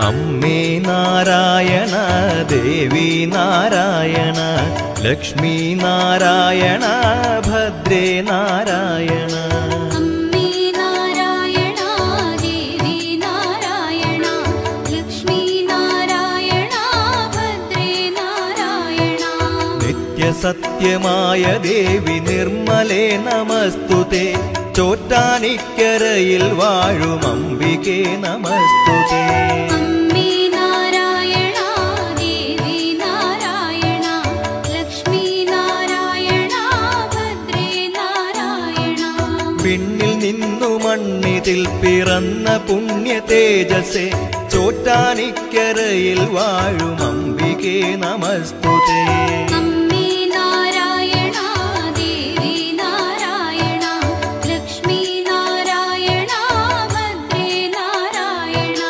അമ്മേ നാരായണ ദേവി നാരായണ ലക്ഷ്മി നാരായണ ഭദ്രേ നാരായണ അമ്മേ നാരായണ ദേവി നാരായണ ലക്ഷ്മി നാരായണ ഭദ്രേ നാരായണ നിത്യസത്യമായ ദേവി നിർമ്മലേ നമസ്തുതേ ചോറ്റാനിക്കരയിൽ വാഴും അംബികേ നമസ്തുതേ അമ്മേ നാരായണ ദേവി നാരായണ ലക്ഷ്മി നാരായണ ഭദ്രേ നാരായണ വിണ്ണിൽ നിന്നു മണ്ണിതിൽ പിറന്ന പുണ്യ തേജസേ ചോറ്റാനിക്കരയിൽ വാഴും അംബികേ നമസ്തുതേ അമ്മേ നാരായണ ദേവി നാരായണ ലക്ഷ്മി നാരായണ ഭദ്രേ നാരായണ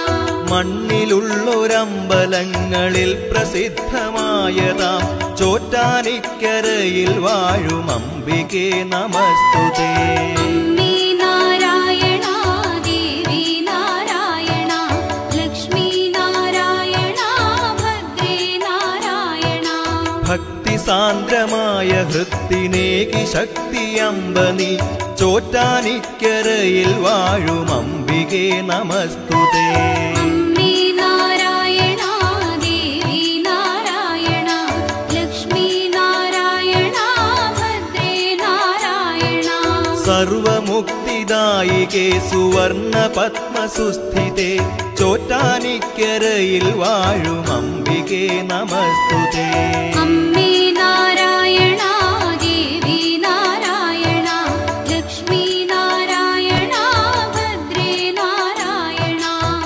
മണ്ണിലുള്ളൊരമ്പലങ്ങളിൽ പ്രസിദ്ധമായതാം ചോറ്റാനിക്കരയിൽ വാഴും അംബികേ നമസ്തുതേ അമ്മേ നാരായണ ദേവി നാരായണ ലക്ഷ്മി നാരായണ ഭദ്രേ നാരായണ ഭക്തിസാന്ദ്രമായ ഹൃത്തിനേകി ശക്തി അമ്പനി ചോറ്റാനിക്കരയിൽ വാഴും അംബികേ നമസ്തുതേ അമ്മേ നാരായണ ദേവി നാരായണ ലക്ഷ്മി നാരായണ ഭദ്രേ നാരായണ സർവമുക്തിദായികേ സുവർണ പത്മസുസ്ഥിതേ ചോറ്റാനിക്കരയിൽ വാഴും അംബികേ നമസ്തുതേ അമ്മേ നാരായണ ദേവി നാരായണ ലക്ഷ്മി നാരായണ ഭദ്രേ നാരായണ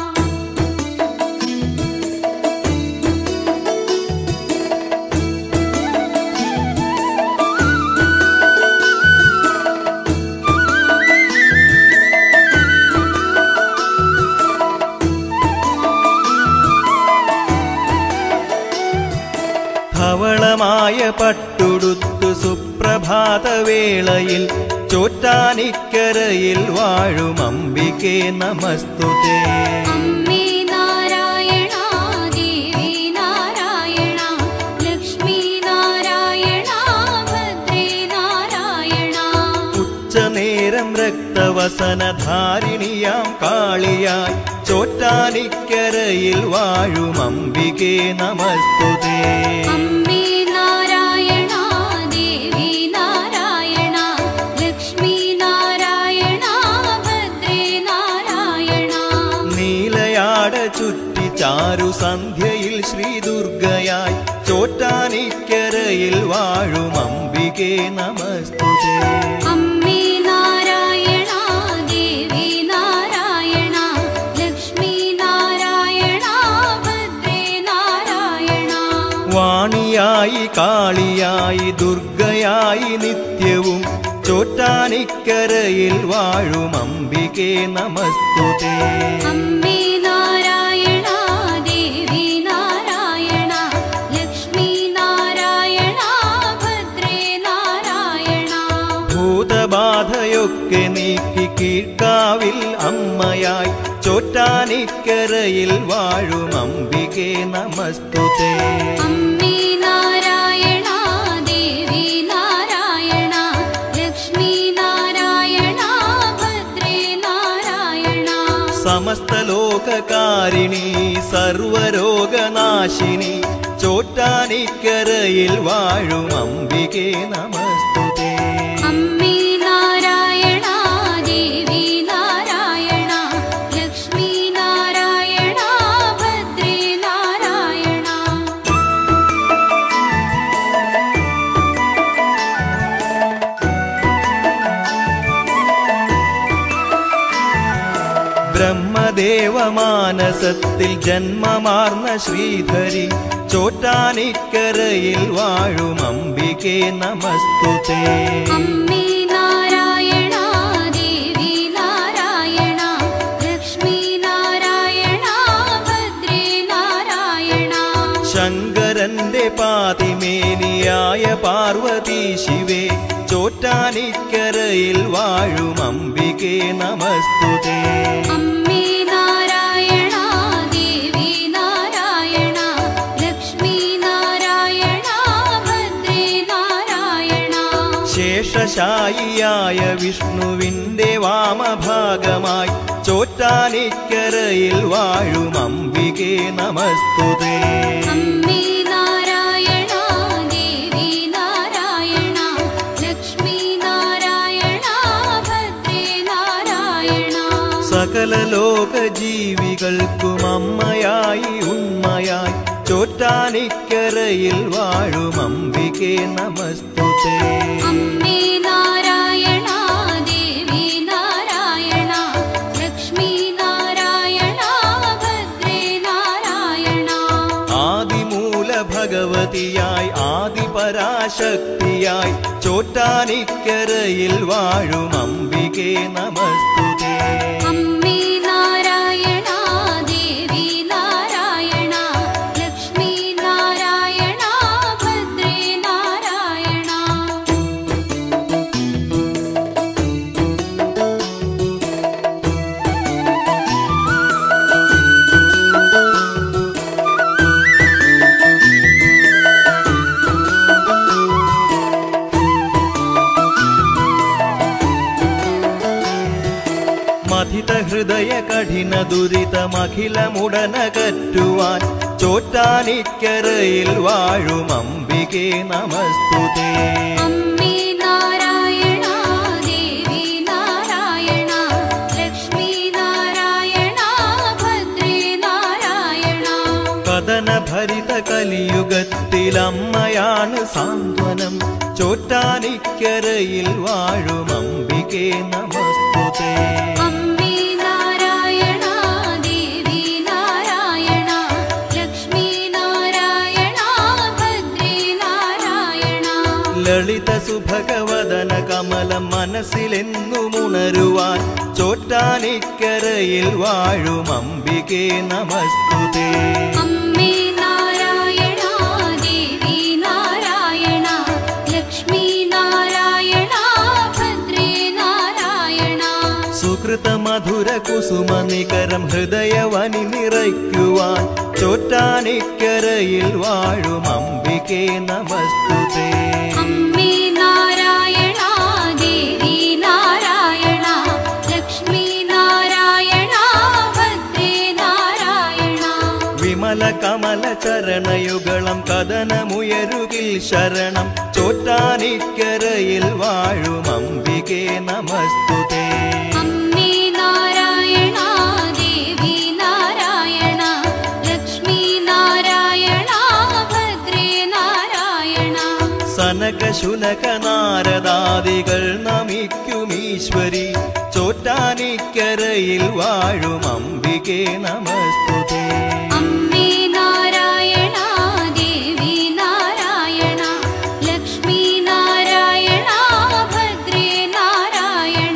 ധവളമായ പട്ടുടുത്തു സുപ്രഭാതവേളയിൽ ചോറ്റാനിക്കരയിൽ വാഴും അംബികേ നമസ്തുതേ അമ്മേ നാരായണ ദേവി നാരായണ ലക്ഷ്മി നാരായണ ഭദ്രേ നാരായണ ഉച്ചനേരം രക്തവസനധാരിണിയാം കാളിയായി ചോറ്റാനിക്കരയിൽ വാഴും അംബികേ നമസ്തുതേ അമ്മേ നാരായണ ദേവി നാരായണ ലക്ഷ്മി നാരായണ ഭദ്രേ നാരായണ നീലയാട ചുറ്റി ചാരു സന്ധ്യയിൽ ശ്രീദുർഗയായി ചോറ്റാനിക്കരയിൽ വാഴും അംബികേ നമസ്തുതേ അമ്മേ നാരായണ ദേവി നാരായണ ലക്ഷ്മി നാരായണ ഭദ്രേ നാരായണ വാണിയായി കാളിയായി ദുർഗയായി നിത്യവും ചോറ്റാനിക്കരയിൽ വാഴും അംബികേ നമസ്തുതേ അമ്മേ നാരായണ ദേവി നാരായണ ലക്ഷ്മി നാരായണ ഭദ്രേ നാരായണ ഭൂതബാധയൊക്കെ നീക്കി കീഴ്ക്കാവിൽ അമ്മയായി ചോറ്റാനിക്കരയിൽ വാഴും അംബികേ നമസ്തുതേ അമ്മേ നാരായണ ദേവി നാരായണ ലക്ഷ്മി നാരായണ ഭദ്രേ നാരായണ സമസ്ത ലോകകാരിണി സർവരോഗനാശിനി ചോറ്റാനിക്കരയിൽ വാഴും അംബികേ നമസ്തുതേ അമ്മേ നാരായണ ദേവി നാരായണ ലക്ഷ്മി നാരായണ ഭദ്രേ നാരായണ ബ്രഹ്മദേവമാനസത്തിൽ ജന്മമാർന്ന ശ്രീധരി ചോറ്റാനിക്കരയിൽ വാഴും അംബികേ നമസ്തുതേ അമ്മേ നാരായണ ദേവി നാരായണ ലക്ഷ്മി നാരായണ ഭദ്രേ നാരായണ ശങ്കരന്റെ പാതിമേനിയായ പാർവതി ശിവേ ചോറ്റാനിക്കരയിൽ വാഴും അംബികേ നമസ്തുതേ അമ്മേ നാരായണ ദേവി ശേഷശായിയായ വിഷ്ണുവിന്റെ വാമഭാഗമായി ചോറ്റാനിക്കരയിൽ വാഴും അംബികേ നമസ്തുതേ അമ്മേ നാരായണ ദേവി നാരായണ ലക്ഷ്മി നാരായണ ഭദ്രേ നാരായണ സകല ലോക ജീവികൾക്കും അമ്മയായി ഉണ്മയായി ചോറ്റാനിക്കരയിൽ വാഴും അംബികേ നമസ്തുതേ അമ്മേ നാരായണ ദേവി നാരായണ ലക്ഷ്മി നാരായണ ഭദ്രേ നാരായണ ആദിമൂല ഭഗവതിയായി ആദിപരാശക്തിയായി ചോറ്റാനിക്കരയിൽ വാഴും അംബികേ നമസ്തുതേ അമ്മേ നാരായണ ദേവി നാരായണ ലക്ഷ്മി നാരായണ ഭദ്രേ നാരായണ മഥിത ഹൃദയ കഠിന ദുരിതമഖിലമുടനകറ്റുവാൻ ചോറ്റാനിക്കരയിൽ വാഴും അംബികേ നമസ്തുതേ അമ്മേ നാരായണ ദേവി നാരായണ ലക്ഷ്മി നാരായണ ഭദ്രേ നാരായണ കഥന ഭരിത കലിയുഗത്തിൽ അമ്മയാണ് സാന്ത്വനം ചോറ്റാനിക്കരയിൽ വാഴും അംബികേ നമസ്തുതേ അമ്മേ നാരായണ ദേവി നാരായണ ലക്ഷ്മി നാരായണ ഭദ്രേ നാരായണ ലളിത സുഭഗവദന കമലം മനസ്സിലെന്നുമുണരുവാൻ ചോറ്റാനിക്കരയിൽ വാഴും അംബികേ നമസ്തുതേ അമ്മേ നാരായണ ദേവി നാരായണ ലക്ഷ്മി നാരായണ ഭദ്രേ നാരായണ സുകൃത മധുര കുസുമ നികരം ഹൃദയവനി നിറയ്ക്കുവാൻ ചോറ്റാനിക്കരയിൽ വാഴും അംബികേ നമസ്തുതേ അമ്മേ നാരായണ ദേവി നാരായണ ലക്ഷ്മി നാരായണ ഭദ്രേ നാരായണ വിമല കമല ചരണയുഗളം കഥനമുയരുകിൽ ശരണം ചോറ്റാനിക്കരയിൽ വാഴും അംബികേ നമസ്തുതേ അമ്മേ നാരായണ ദേവി നാരായണ ലക്ഷ്മി നാരായണ ഭദ്രേ നാരായണ സനക ശുനക നാരദാദികൾ നമിക്കുമീശ്വരി ചോറ്റാനിക്കരയിൽ വാഴും അംബികേ നമസ്തുതേ അമ്മേ നാരായണ ദേവി നാരായണ ലക്ഷ്മി നാരായണ ഭദ്രേ നാരായണ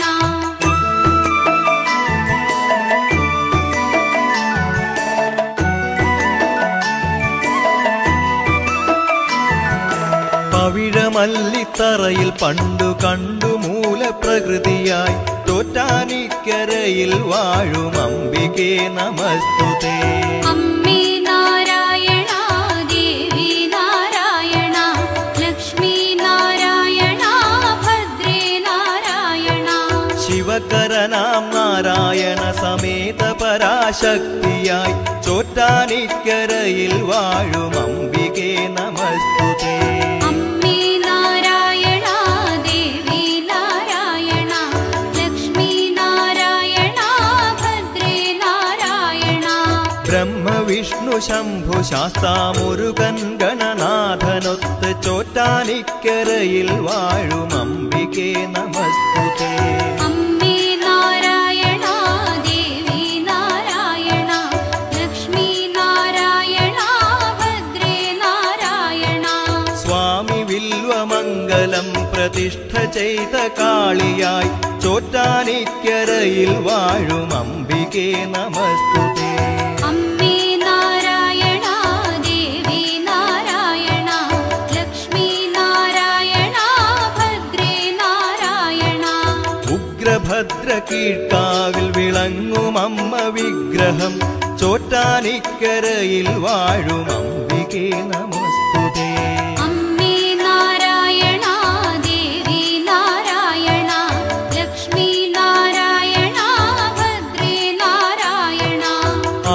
പവിഴമല്ലിത്തറയിൽ പണ്ടു കണ്ടു മൂലപ്രകൃതിയായി തോറ്റാനിക്കരയിൽ വാഴും അംബികേ നമസ്തുതേ അമ്മേ നാരായണ ദേവി നാരായണ ലക്ഷ്മി നാരായണ ഭദ്രേ നാരായണ ശിവകരനാം നാരായണ സമേത പരാശക്തിയായി ചോറ്റാനിക്കരയിൽ വാഴും അംബികേ നമസ്തുതേ അമ്മേ നാരായണ ദേവി നാരായണ ലക്ഷ്മി നാരായണ ഭദ്രേ നാരായണ ബ്രഹ്മവിഷ്ണു ശംഭു ശാസ്താമുരുകൻ ഗണനാഥനൊത്ത് ചോറ്റാനിക്കരയിൽ വാഴും അംബികേ നമസ്തുതേ അമ്മേ നാരായണ ദേവി നാരായണ ലക്ഷ്മി നാരായണ ഭദ്രേ നാരായണ സ്വാമി വില്വമംഗലം പ്രതിഷ്ഠ ചെയ്ത കാളിയായി ചോറ്റാനിക്കരയിൽ വാഴും അംബികേ നമസ്തുതേ അമ്മേ നാരായണ ദേവി നാരായണ ലക്ഷ്മി നാരായണ ഭദ്രേ നാരായണ ഉഗ്രഭദ്ര കീഴ്ക്കാവിൽ വിളങ്ങും അമ്മ വിഗ്രഹം ചോറ്റാനിക്കരയിൽ വാഴും അംബികേ നമസ്തുതേ അമ്മേ നാരായണ ദേവി നാരായണ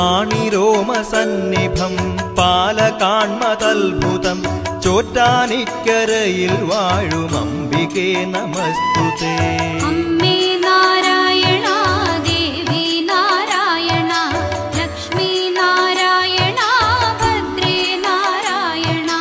പാണിരോമസന്നിഭം പാലകാൺമതത്ഭുതം ചോറ്റാനിക്കരയിൽ വാഴും അംബികേ നമസ്തുതേ അമ്മേ നാരായണ ദേവി നാരായണ ലക്ഷ്മി നാരായണ ഭദ്രേ നാരായണ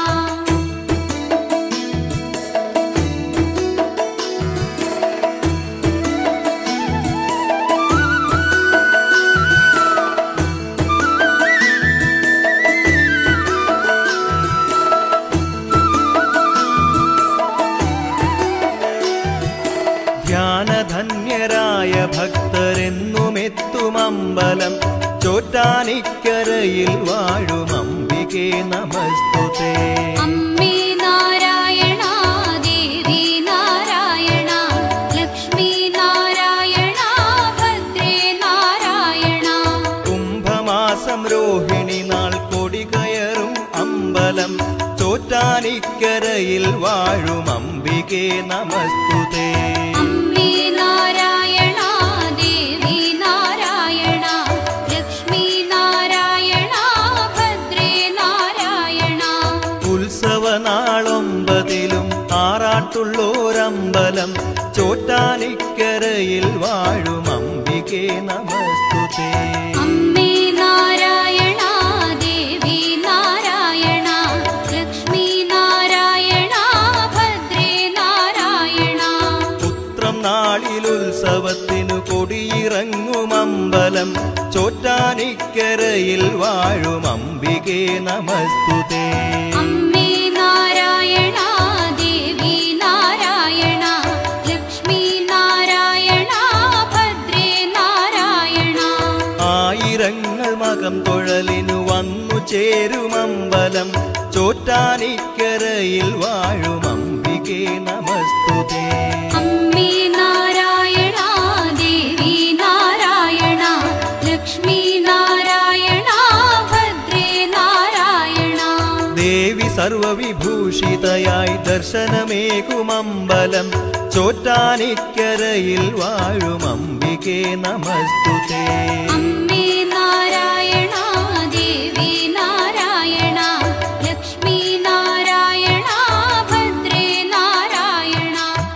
ധ്യാനധന്യരായ ഭക്തരെന്നുമെത്തും അമ്പലം ചോറ്റാനിക്കരയിൽ വാഴും അംബികേ നമസ്തുതേ അമ്മേ നാരായണ ദേവി നാരായണ ലക്ഷ്മി നാരായണ ഭദ്രേ നാരായണ കുംഭമാസം രോഹിണി നാൾ കൊടി കയറും അമ്പലം ചോറ്റാനിക്കരയിൽ വാഴും അംബികേ നമസ്തുതേ അമ്മേ നാരായണ ദേവി നാരായണ ലക്ഷ്മി നാരായണ ഭദ്രേ നാരായണ ഉത്സവനാളൊമ്പതിലും ആറാട്ടുള്ളോരമ്പലം ചോറ്റാനിക്കരയിൽ വാഴും അംബികേ നമസ്തുതേ അമ്മേ നാരായണ ദേവി നാരായണ ലക്ഷ്മി നാരായണ ഭദ്രേ നാരായണ പുത്രം നാളിലുത്സവത്തിനു കൊടിയിറങ്ങും അമ്പലം ചോറ്റാനിക്കരയിൽ വാഴും അംബികേ നമസ്തുതേ അമ്മേ നാരായണ ദേവി നാരായണ ലക്ഷ്മി നാരായണ ഭദ്രേ നാരായണ ആയിരങ്ങൾ മകം തൊഴലിനു വന്നു ചേരുമമ്പലം ചോറ്റാനിക്കരയിൽ വാഴും അംബികേ നമസ്തുതേ അമ്മേ നാരായണ ദേവി നാരായണ ലക്ഷ്മി നാരായണ ഭദ്രേ നാരായണ ദേവി സർവവിഭൂഷിതയായി ദർശനമേകുമമ്പലം ചോറ്റാനിക്കരയിൽ വാഴും അംബികേ നമസ്തുതേ അമ്മേ നാരായണ ദേവി നാരായണ ലക്ഷ്മി നാരായണ ഭദ്രേ നാരായണ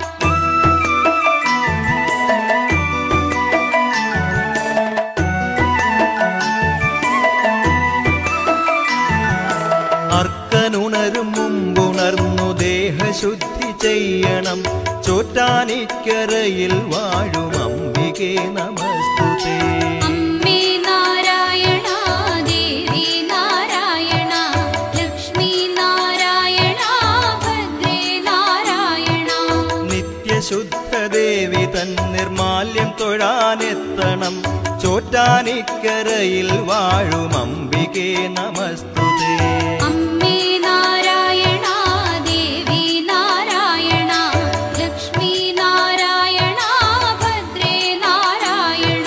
അർക്കനുണരും മുമ്പുണർന്നു ദേഹശുദ്ധി ചെയ്യണം ചോറ്റാനിക്കരയിൽ വാഴും അംബികേ നമസ്തുതേ അമ്മേ നാരായണ ദേവി നാരായണ ലക്ഷ്മി നാരായണ ഭദ്രേ നാരായണ നിത്യശുദ്ധദേവി തൻ നിർമാല്യം തൊഴാനെത്തണം ചോറ്റാനിക്കരയിൽ വാഴും അംബികേ നമസ്തുതേ അമ്മേ നാരായണ ദേവി നാരായണ ലക്ഷ്മി നാരായണ ഭദ്രേ നാരായണ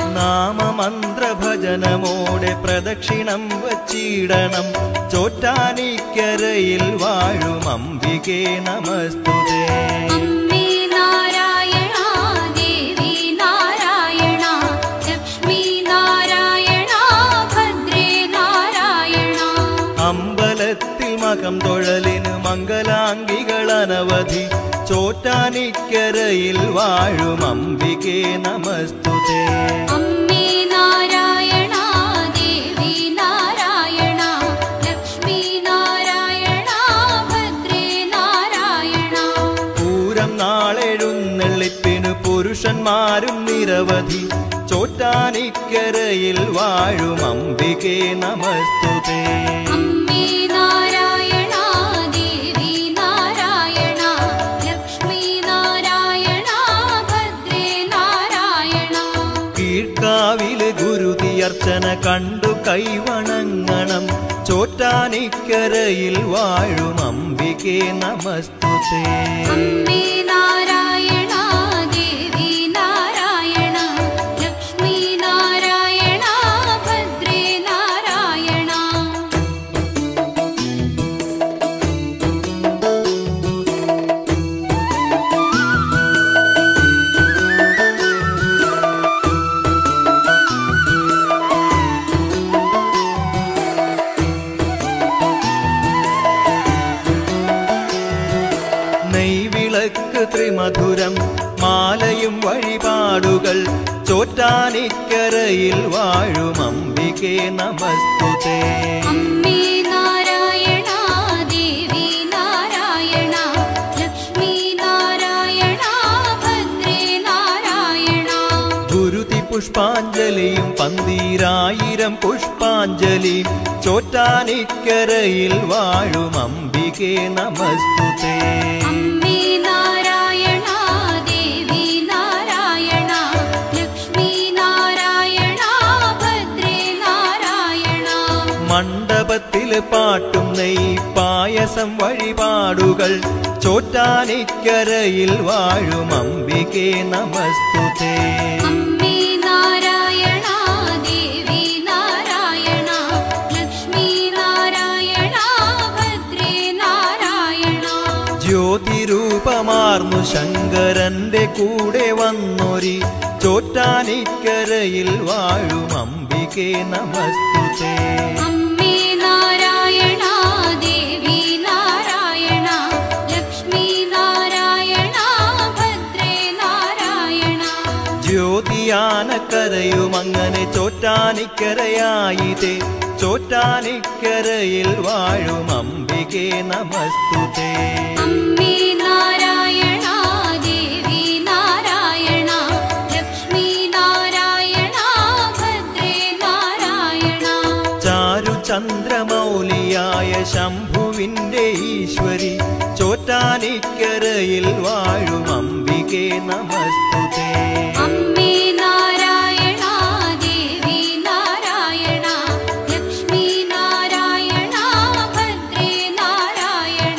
നാമമന്ത്രഭജനമോടെ പ്രദക്ഷിണം വച്ചിടണം ചോറ്റാനിക്കരയിൽ വാഴും അംബികേ നമസ്തുതേ അമ്മേ നാരായണ ദേവി നാരായണ ലക്ഷ്മി നാരായണ ഭദ്രേ നാരായണ അമ്പലത്തിൽ മകം തൊഴലിന് മംഗലാംഗികൾ അനവധി ചോറ്റാനിക്കരയിൽ വാഴും അംബികേ നമസ്തുതേ അമ്മേ നാരായണ ദേവി നാരായണ ലക്ഷ്മി നാരായണ ഭദ്രേ നാരായണ പൂരം നാളെഴുന്നള്ളിപ്പിനു പുരുഷന്മാരും നിരവധി ചോറ്റാനിക്കരയിൽ വാഴും അംബികേ നമസ്തുതേ അമ്മേ നാരായണ ദേവി നാരായണ ലക്ഷ്മി നാരായണ ഭദ്രേ നാരായണ കീഴ്ക്കാവില് ഗുരുതിയർച്ചന കണ്ടു കൈവണങ്ങണം ചോറ്റാനിക്കരയിൽ വാഴും അംബികേ നമസ്തുതേ അമ്മേ നാരായണ ദേവി നാരായണ ലക്ഷ്മി നാരായണ ഭദ്രേ നാരായണ ത്രിമധുരം മാലയും വഴിപാടുകൾ ചോറ്റാനിക്കരയിൽ വാഴും അംബികെ നമസ്തുതേ അമ്മേ നാരായണ ദേവി നാരായണ ലക്ഷ്മി നാരായണ ഭദ്രേ നാരായണ ഗുരുതി പുഷ്പാഞ്ജലിയും പന്തീരായിരം പുഷ്പാഞ്ജലിയും ചോറ്റാനിക്കരയിൽ വാഴും അംബികെ നമസ്തുതേ അമ്മേ നാരായണ ദേവി നാരായണ ലക്ഷ്മി നാരായണ ഭദ്രേ നാരായണ മണ്ഡപത്തില് പാട്ടും നെയ് പായസം വഴിപാടുകൾ ചോറ്റാനിക്കരയിൽ വാഴും അംബികെ നമസ്തുതേ അമ്മേ നാരായണ ദേവി നാരായണ ലക്ഷ്മി നാരായണ ഭദ്രേ നാരായണ ജ്യോതിരൂപമാർന്നു ശങ്കരന്റെ കൂടെ വന്നൊരി ചോറ്റാനിക്കരയിൽ വാഴും അംബികെ നമസ്തുതേ അമ്മേ നാരായണ ദേവി നാരായണ ലക്ഷ്മി നാരായണ ഭദ്രേ നാരായണ ജ്യോതിയാനക്കരയും അങ്ങനെ ചോറ്റാനിക്കരയായിതേ ചോറ്റാനിക്കരയിൽ വാഴും അംബികെ നമസ്തുതേ അമ്മേ നാരായണ ദേവി നാരായണ ലക്ഷ്മി നാരായണ ഭദ്രേ നാരായണ ചാരു ചന്ദ്രമൗലിയായ ശംഭുവിന്റെ ഈശ്വരി ചോറ്റാനിക്കരയിൽ വാഴും അംബികെ നമസ്തുതേ അമ്മേ നാരായണ ദേവി നാരായണ ലക്ഷ്മി നാരായണ ഭദ്രേ നാരായണ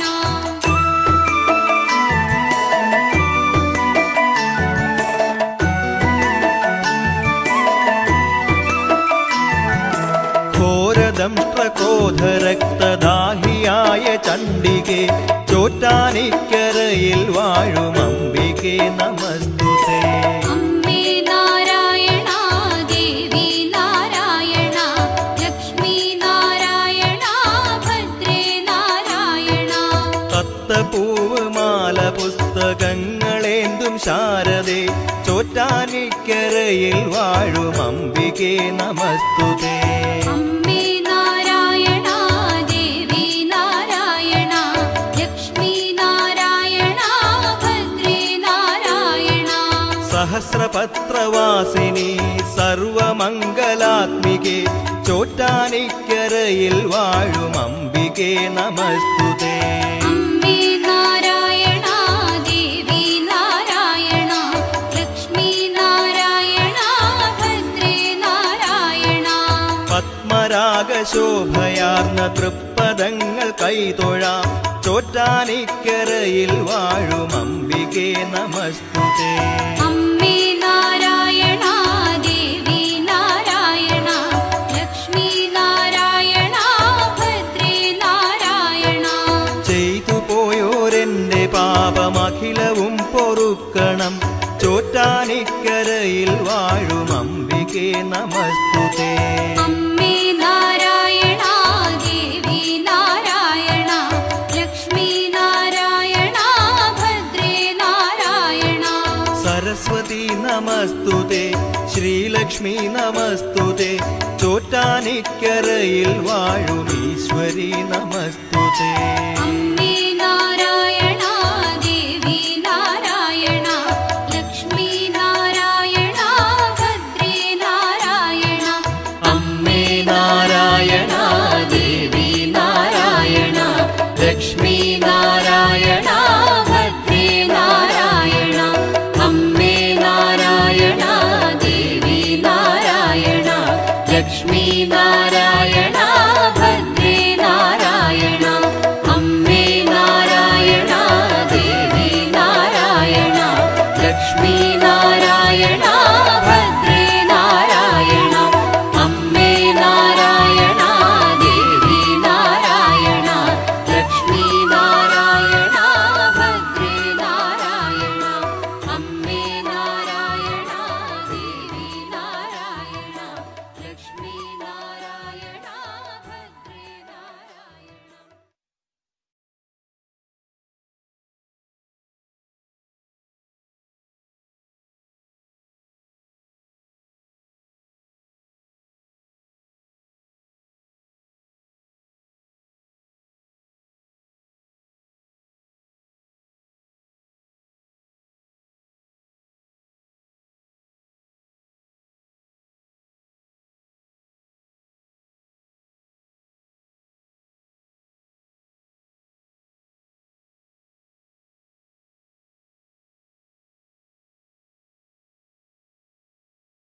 ഘോരദംഷ്ട്രക്രോധരക്തദാഹിയായ ചണ്ഡികെ ചോറ്റാനിക്കരയിൽ വാഴും അംബികെ നമസ്തുതേ അമ്മേ നാരായണ ദേവി നാരായണ ലക്ഷ്മി നാരായണ ഭദ്രേ നാരായണ തത്തപ്പൂവ് മാല പുസ്തകങ്ങളേന്തും ശാരദേ ചോറ്റാനിക്കരയിൽ വാഴും അംബികെ നമസ്തുതേ അമ്മേ നാരായണ ദേവി നാരായണ ലക്ഷ്മി നാരായണ ഭദ്രേ നാരായണ സഹസ്രപത്രവാസിനി സർവമംഗലാത്മികെ ചോറ്റാനിക്കരയിൽ വാഴും അംബികെ നമസ്തുതേ അമ്മേ നാരായണ ദേവി നാരായണ ലക്ഷ്മി നാരായണ ഭദ്രേ നാരായണ പത്മരാഗശോഭയാർന്ന തൃപ്പദങ്ങൾ കൈതൊഴാം ചോറ്റാനിക്കരയിൽ വാഴും അംബികെ നമസ്തുതേ അമ്മേ നാരായണ ദേവി നാരായണ ലക്ഷ്മി നാരായണ ഭദ്രേ നാരായണ ചെയ്തു പോയോരെന്റെ പാപമഖിലവും പൊറുക്കണം ചോറ്റാനിക്കരയിൽ വാഴും അംബികെ നമസ്തുതേ അമ്മേ നാരായണ ദേവി നാരായണ ലക്ഷ്മി നാരായണ ഭദ്രേ നാരായണ സരസ്വതി നമസ്തുതേ ശ്രീലക്ഷ്മി നമസ്തുതേ ചോറ്റാനിക്കരയിൽ വാഴും ഈശ്വരി നമസ്തുതേ അമ്മേ